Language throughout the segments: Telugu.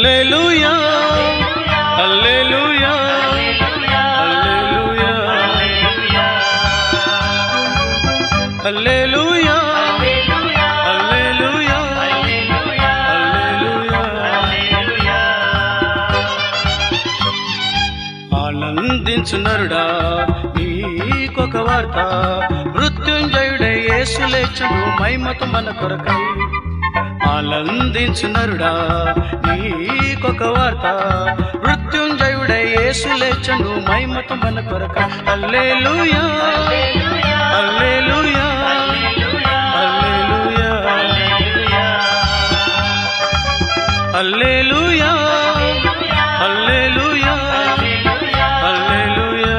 హల్లెలూయా హల్లెలూయా హల్లెలూయా హల్లెలూయా హల్లెలూయా హల్లెలూయా ఆనందించు నరుడా నీకొక వార్త మృత్యుంజయుడై యేసు లేచును మైమత మన కొరకై ఆనందించు నరుడా నీకొక వార్త మృత్యుంజయుడై యేసు లేచును మైమత మన కొరకై హల్లెలూయా హల్లెలూయా హల్లెలూయా హల్లెలూయా హల్లెలూయా హల్లెలూయా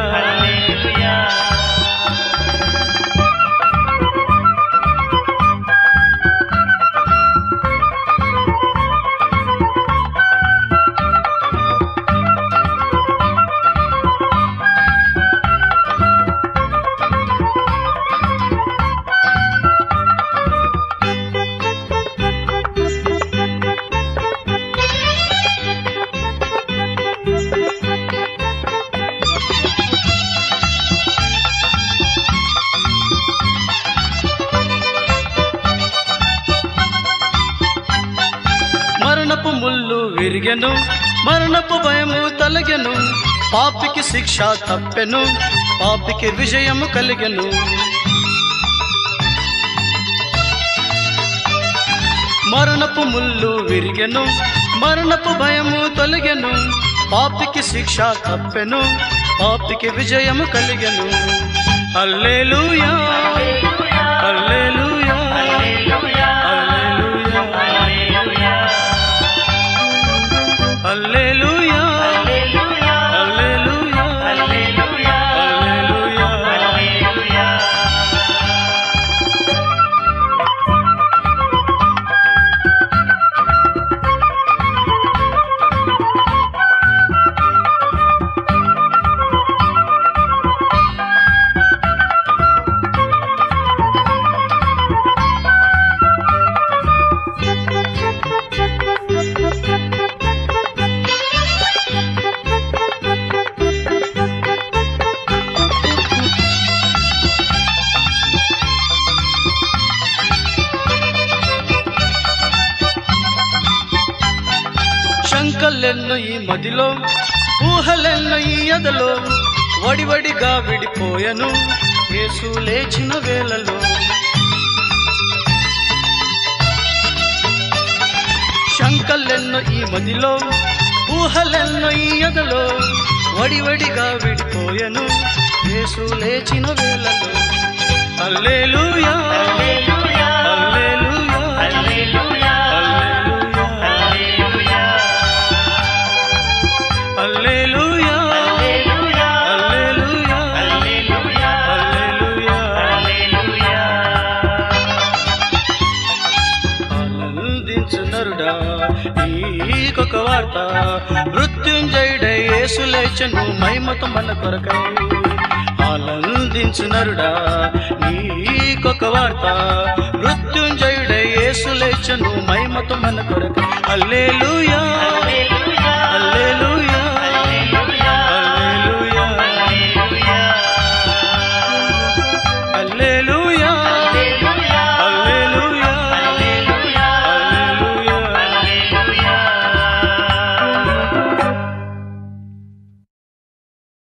మరణపు ముళ్ళు విరిగెను మరణపు భయము తొలగెను పాపికి శిక్ష తప్పెను పాపికి విజయము కలిగెను మరణపు ముళ్ళు విరిగెను మరణపు భయము తొలగెను పాపికి శిక్ష తప్పెను పాపికి విజయము కలిగెను హల్లెలూయా హల్లెలూయా హల్లెలూయా హల్లెలూయా హల్లెలూయా హల్లెలూయా శంకలెన్నో ఈ మదిలో ఊహలెన్నో ఈ ఎదలో వడివడిగా విడిపోయను యేసు లేచిన వేళలో శంకలెన్నో ఈ మదిలో ఊహలెన్నో ఈ ఎదలో వడివడిగా విడిపోయను యేసు లేచిన వేళలో హల్లెలూయా హల్లెలూయా హల్లెలూయా హల్లెలూయా హల్లెలూయా హల్లెలూయా ఆనందించు నరుడా నీకొక వార్త మృత్యుంజయుడై యేసు లేచను మైమత మన కొరకై ఆనందించు నరుడా నీకొక వార్త మృత్యుంజయుడై యేసు లేచను మైమత మన కొరకై హల్లెలూయా హల్లెలూయా హల్లెలూయా హల్లెలూయా